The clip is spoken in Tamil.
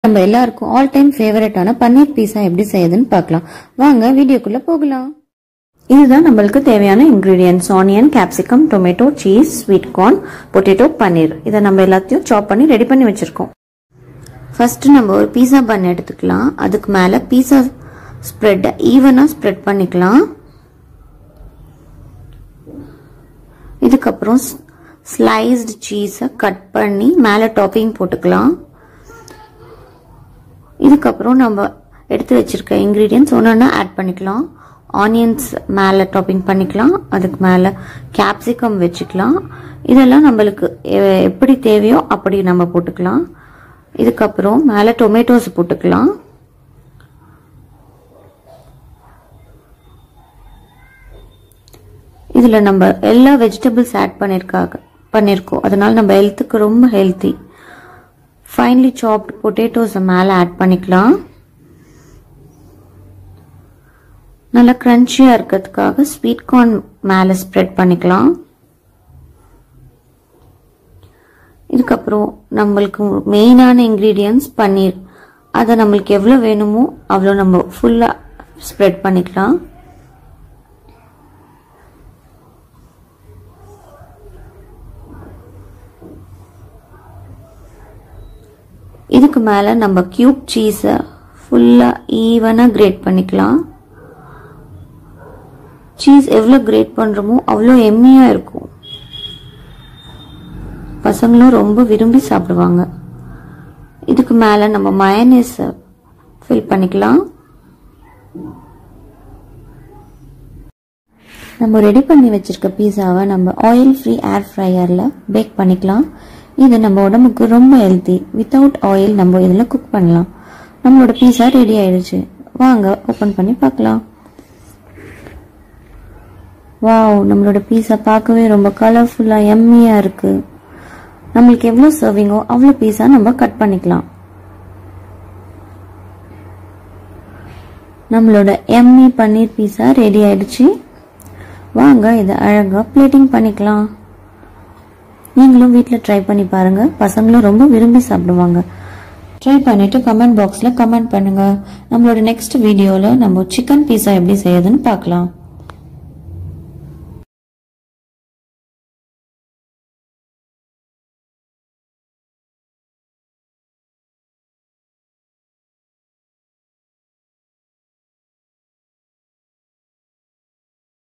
நம்ம எல்லாருக்கும் ஆல் டைம் ஃபேவரட்டான பன்னீர் பீஸா எப்படி செய்யுதுன்னு பார்க்கலாம் வாங்க வீடியோக்குள்ள போகலாம் இதுதான் நம்மளுக்கு தேவையான ingredients onion capsicum tomato cheese sweet corn potato paneer இதை நம்ம எல்லாத்தையும் சாப் பண்ணி ரெடி பண்ணி வச்சிருக்கோம் ஃபர்ஸ்ட் நம்ம ஒரு பீஸா பன் எடுத்துக்கலாம் அதுக்கு மேல பீஸா ஸ்ப்ரெட் ஈவனா ஸ்ப்ரெட் பண்ணிக்கலாம் இதுக்கப்புறம் ஸ்லைஸ்டு சீஸை கட் பண்ணி மேலே டாப்பிங் போட்டுக்கலாம் இதுக்கப்புறம் நம்ம எடுத்து வச்சிருக்க இன்க்ரீடியன்ஸ் ஒன்று ஆட் பண்ணிக்கலாம் ஆனியன்ஸ் மேலே டாப்பிங் பண்ணிக்கலாம் அதுக்கு மேலே கேப்சிகம் வச்சுக்கலாம் இதெல்லாம் நம்மளுக்கு எ- எப்படி தேவையோ அப்படி நம்ம போட்டுக்கலாம் இதுக்கப்புறம் மேலே டொமேட்டோஸ் போட்டுக்கலாம் இதில் நம்ம எல்லா வெஜிடபிள்ஸ் ஆட் பண்ணியிருக்காங்க பண்ணியிருக்கோம் அதனால நம்ம ஹெல்த்துக்கு ரொம்ப ஹெல்த்தி ஃபைன்லி சாப்ட் பொட்டேட்டோஸை மேலே ஆட் பண்ணிக்கலாம் நல்லா க்ரன்ச்சியாக இருக்கிறதுக்காக ஸ்வீட் கார்ன் மேலே ஸ்ப்ரெட் பண்ணிக்கலாம் இதுக்கப்புறம் நம்மளுக்கு மெயினான இன்க்ரீடியன்ஸ் பன்னீர் அதை நம்மளுக்கு எவ்வளோ வேணுமோ அவ்வளோ நம்ம ஃபுல்லாக ஸ்ப்ரெட் பண்ணிக்கலாம் இதுக்கு மேலே நம்ம கியூப் சீஸை ஃபுல்லாக ஈவனாக கிரேட் பண்ணிக்கலாம் சீஸ் எவ்வளோ கிரேட் பண்ணுறோமோ அவ்வளோ எம்மியாக இருக்கும் பசங்களும் ரொம்ப விரும்பி சாப்பிடுவாங்க இதுக்கு மேலே நம்ம மயனேஸை ஃபில் பண்ணிக்கலாம் நம்ம ரெடி பண்ணி வச்சிருக்க பீஸாவை நம்ம ஆயில் ஃப்ரீ ஏர் ஃப்ரையரில் பேக் பண்ணிக்கலாம் இது நம்ம உடம்புக்கு ரொம்ப ஹெல்த்தி வித்தவுட் ஆயில் நம்ம இதில் குக் பண்ணலாம் நம்மளோட பீஸா ரெடி ஆயிடுச்சு வாங்க ஓப்பன் பண்ணி பார்க்கலாம் வாவ் நம்மளோட பீஸா பார்க்கவே ரொம்ப கலர்ஃபுல்லாக எம்மியாக இருக்குது நம்மளுக்கு எவ்வளோ சர்விங்கோ அவ்வளோ பீஸா நம்ம கட் பண்ணிக்கலாம் நம்மளோட எம்மி பன்னீர் பீஸா ரெடி ஆயிடுச்சு வாங்க இதை அழகாக பிளேட்டிங் பண்ணிக்கலாம் நீங்களும் வீட்டில் ட்ரை பண்ணி பாருங்க பசங்களும் ரொம்ப விரும்பி சாப்பிடுவாங்க ட்ரை பண்ணிட்டு கமெண்ட் பாக்ஸில் கமெண்ட் பண்ணுங்க நம்மளோட நெக்ஸ்ட் வீடியோவில் நம்ம சிக்கன் பீஸா எப்படி செய்யுதுன்னு பார்க்கலாம்